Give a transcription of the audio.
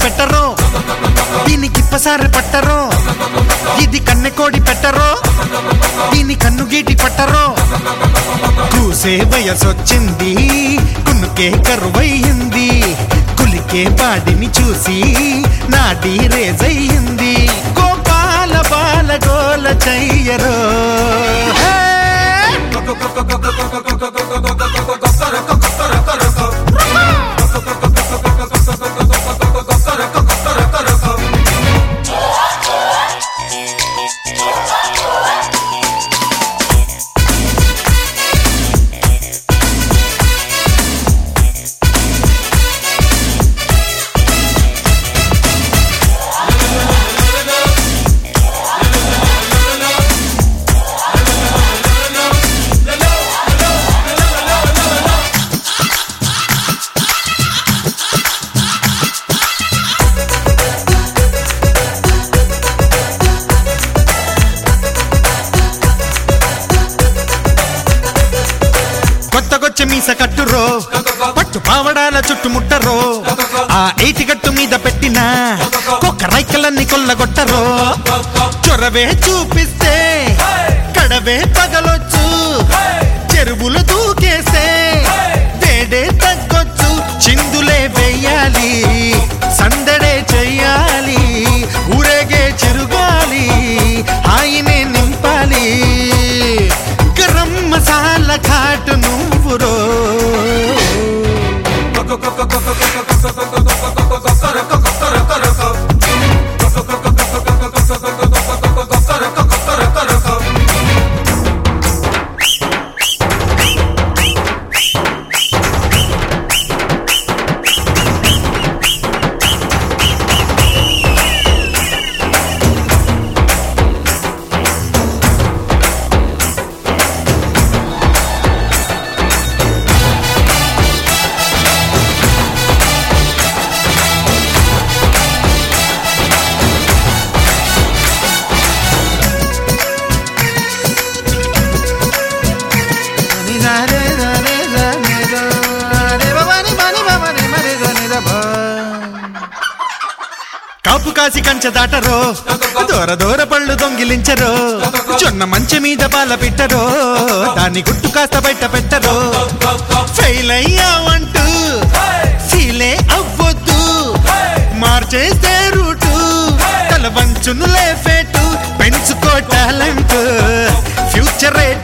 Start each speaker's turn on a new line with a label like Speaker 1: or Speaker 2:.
Speaker 1: పెట్టరో దీనికి ఇప్పసారి పట్టరో ఇది కన్నెకోడి పెట్టరో దీని కన్ను గీటి పట్టరో కూసే వయసొచ్చింది కున్నుకే కరువయ్యింది కులికే బాడిని చూసి నాడి రేజయ్యింది గోపాల బాల గోల చెయ్యరో హే! కొత్తగొచ్చే మీస కట్టురో పట్టు పావడాల చుట్టుముట్టరో ఆ ఎయిటి గట్టు మీద పెట్టిన కుక్క రైకలన్నీ కొల్లగొట్టరో చొరవే చూపిస్తే కడవే పగలొచ్చు చెరువులు దూకేస్తే వేడే తగ్గొచ్చు చిందులే వెయ్యాలి సందడే చెయ్యాలి ఊరేగే చిరుగాలి హాయినే నింపాలి గరం మసాలా ఘాటు నువ్వురో కాపు కాసి కంచె దాటరో దూర దూర పళ్ళు దొంగిలించరో జొన్న మంచె మీద పాల పెట్టరో దాన్ని గుట్టు కాస్త బయట పెట్టరో ఫెయిల్ అయ్యావంటూ ఫీలే అవ్వద్దు మార్చేస్తే రూటు తల వంచునులే ఫేటు పెంచుకో టాలెంట్ ఫ్యూచరే